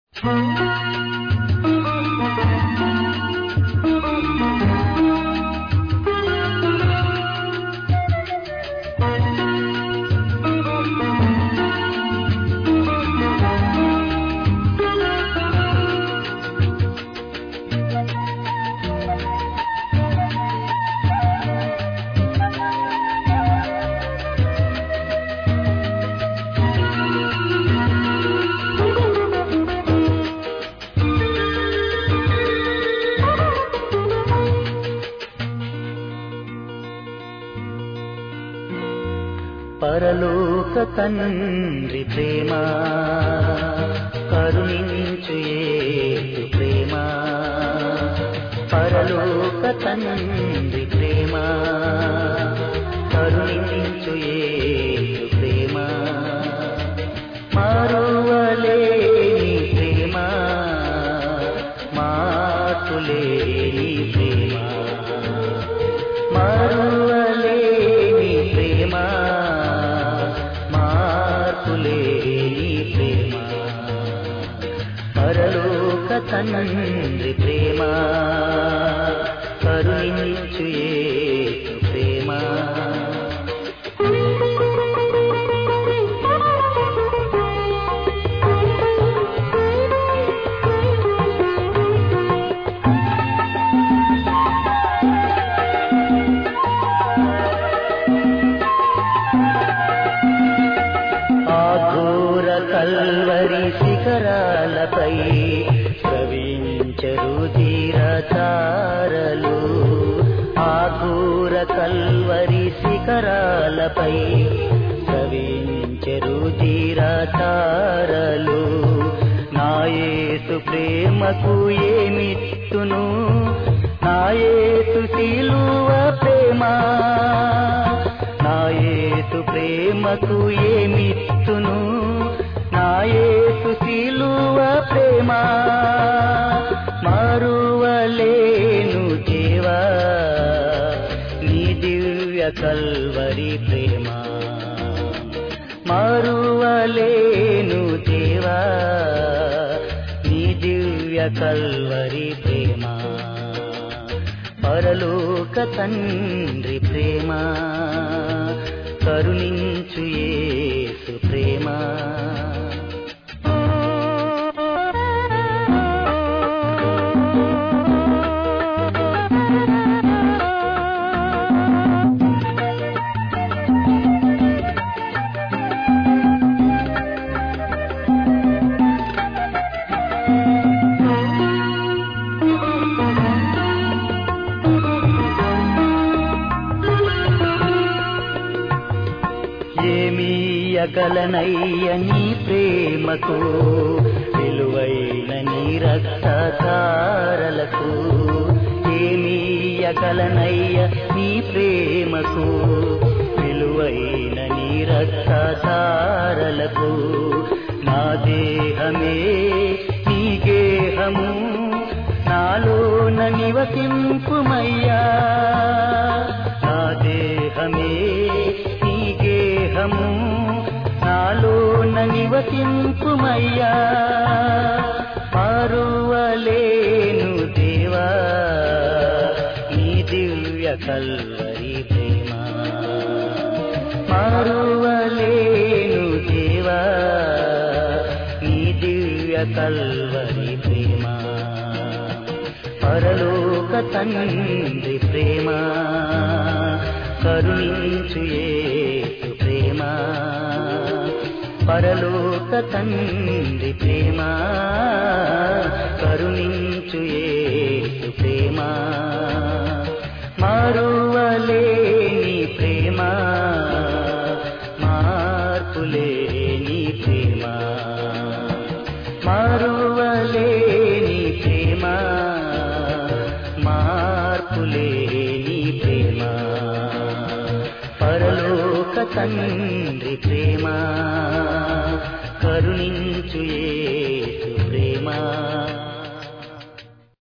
పరలోక తండ్రి ప్రేమ కరుణించు యేసు ప్రేమ పరలోక తండ్రి ప్రేమ కరుణించు యేసు ప్రేమ మరువలేని ప్రేమ మార్పులేని ప్రేమ మరువలేని ప్రేమ మార్పులేని ప్రేమ పరలోక తండ్రి ప్రేమ కరుణించు యేసు ప్రేమ ఆ ఘోర కల్వరి శిఖరాలపై ప్రవీంచరు ధీరతారలు ఆ ఘోర కల్వరి శిఖరాలపై ప్రవీంచరు ధీరతారలు నాయేసు ప్రేమకు ఏమిత్తును నాయేసు శిలువ ప్రేమ నాయేసు ప్రేమకు ఏమిత్తును నాయేసు శిలువ ప్రేమ మరువలేను దేవా నీ దివ్య కల్వరి ప్రేమ మరువలేను దేవా నీ దివ్య కల్వరి ప్రేమ పరలోక తండ్రి ప్రేమ కరుణించు యేసు ప్రేమ ఏమీయగలనయ్య నీ ప్రేమకు విలువైన నీ రక్తధారలకు ఏమీయగలనయ్య నీ ప్రేమకు విలువైన నీ రక్తధారలకు నా దేహమే నీ గేహము నాలోన నివసింపుమయ్యా నా దేహమే నీ గేహము నాలోన నివసింపుమయ్యా మరువలేను దేవా నీ దివ్య కల్వరి ప్రేమ మరువలేను దేవా నీ దివ్య కల్వరి ప్రేమ పరలోక తండ్రి ప్రేమ కరుణించు యేసు ప్రేమ పరలోక తండ్రి ప్రేమ కరుణించు యేసు ప్రేమ మరువలేని ప్రేమ మార్పులేని ప్రేమ మరువలేని ప్రేమ మార్పులేని ప్రేమ పరలోక తండ్రి ప్రేమ కరుణించు యేసు ప్రేమ